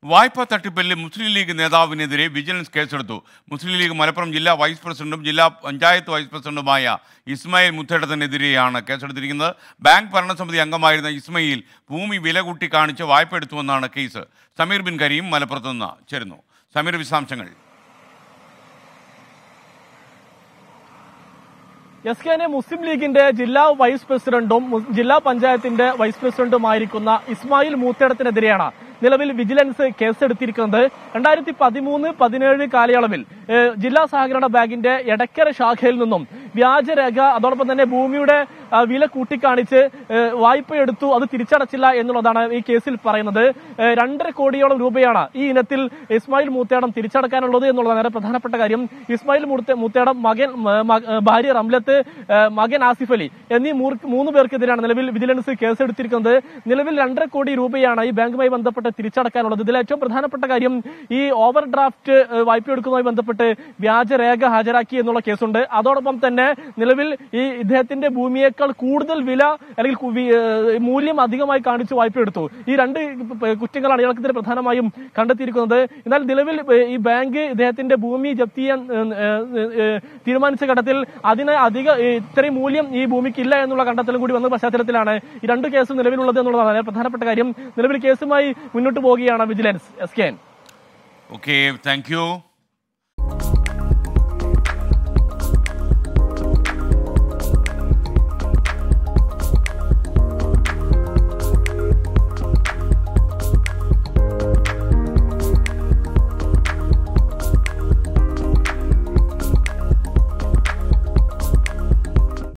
വായ്പാ തട്ടിപ്പിൽ മുസ്ലിം league നേതാവിനെതിരെ vigilance കേസെടുത്തു മുസ്ലിം ലീഗ് മലപ്പുറം ജില്ലാ വൈസ് പ്രസിഡന്റും ജില്ലാ പഞ്ചായത്ത് വൈസ് പ്രസിഡന്റുമായ ഇസ്മായിൽ മുത്തേടത്തിനെതിരെയാണ് കേസെടുത്തിരിക്കുന്നത് ബാങ്ക് ഭരണസമിതി അംഗമായിരുന്ന ഇസ്മയിൽ ഭൂമി വില കൂട്ടി കാണിച്ച് വായ്പ എടുത്തുവെന്നാണ് കേസ് സമീർ ബിൻ കരീം മലപ്പുറത്ത് നിന്ന് ചേരുന്നു സമീർ വിശദാംശങ്ങൾ എസ് കെ മുസ്ലിം ലീഗിന്റെ ജില്ലാ വൈസ് പ്രസിഡന്റും മു- ജില്ലാ പഞ്ചായത്തിന്റെ വൈസ് പ്രസിഡന്റുമായിരിക്കുന്ന ഇസ്മായിൽ മൂത്തേടത്തിനെതിരെയാണ് നിലവിൽ വിജിലൻസ് കേസെടുത്തിരിക്കുന്നത് രണ്ടായിരത്തി പതിമൂന്ന് പതിനേഴ് കാലയളവിൽ ഏഹ്, ജില്ലാ സഹകരണ ബാങ്കിന്റെ എടക്കര ശാഖയിൽ നിന്നും വ്യാജരേഖ അതോടൊപ്പം തന്നെ ഭൂമിയുടെ ആ, വില കൂട്ടിക്കാണിച്ച് ഏഹ്, വായ്പ എടുത്തു അത് തിരിച്ചടച്ചില്ല എന്നുള്ളതാണ് ഈ കേസിൽ പറയുന്നത് ഏഹ്, രണ്ടര കോടിയോളം രൂപയാണ് ഈ ഇനത്തിൽ ഇസ്മായിൽ മൂത്തേടം തിരിച്ചടക്കാനുള്ളത് എന്നുള്ളതാണ് വളരെ പ്രധാനപ്പെട്ട കാര്യം ഇസ്മായിൽ മൂത്ത- മൂത്തേടം മകൻ മ- മ- ഭാര്യ റംലത്ത് ഏഹ്, മകൻ ആസിഫ് അലി എന്നീ മൂർ- മൂന്ന് പേർക്കെതിരെയാണ് നിലവിൽ വിജിലൻസ് കേസെടുത്തിരിക്കുന്നത് നിലവിൽ രണ്ടര കോടി രൂപയാണ് ഈ ബാങ്കുമായി ബന്ധപ്പെട്ട് തിരിച്ചടക്കാനുള്ളത് ഇതിൽ ഏറ്റവും പ്രധാനപ്പെട്ട കാര്യം ഈ ഓവർ ഡ്രാഫ്റ്റ് ഏഹ്, വായ്പ എടുക്കുന്നതുമായി ബന്ധപ്പെട്ട് വ്യാജരേഖ ഹാജരാക്കി എന്നുള്ള കേസുണ്ട് അതോടൊപ്പം തന്നെ നിലവിൽ ഈ ഇദ്ദേഹത്തിന്റെ ഭൂമിയേക്കാൾ കൂടുതൽ വില അല്ലെങ്കിൽ കു- വി- ഏഹ്, മൂല്യം അധികമായി കാണിച്ച് വായ്പ എടുത്തു ഈ രണ്ട് പ- കുറ്റങ്ങളാണ് ഇയാൾക്കെതിരെ പ്രധാനമായും കണ്ടെത്തിയിരിക്കുന്നത് എന്നാൽ നിലവിൽ ഏഹ്, ഈ ബാങ്ക് ഇദ്ദേഹത്തിന്റെ ഭൂമി ജപ്തി ചെയ്യാൻ ഏഹ്, ഏഹ്, ഏഹ്, തീരുമാനിച്ച ഘട്ടത്തിൽ അതിന് അധിക ഏഹ്, ഇത്രയും മൂല്യം ഈ ഭൂമിക്ക് ഇല്ല എന്നുള്ള കണ്ടെത്തലും കൂടി വന്ന പശ്ചാത്തലത്തിലാണ് ഈ രണ്ട് കേസും നിലവിലുള്ളത് എന്നുള്ളതാണ് വളരെ പ്രധാനപ്പെട്ട കാര്യം നിലവിൽ കേസുമായി മുന്നോട്ട് പോവുകയാണ് vigilance S K okay thank U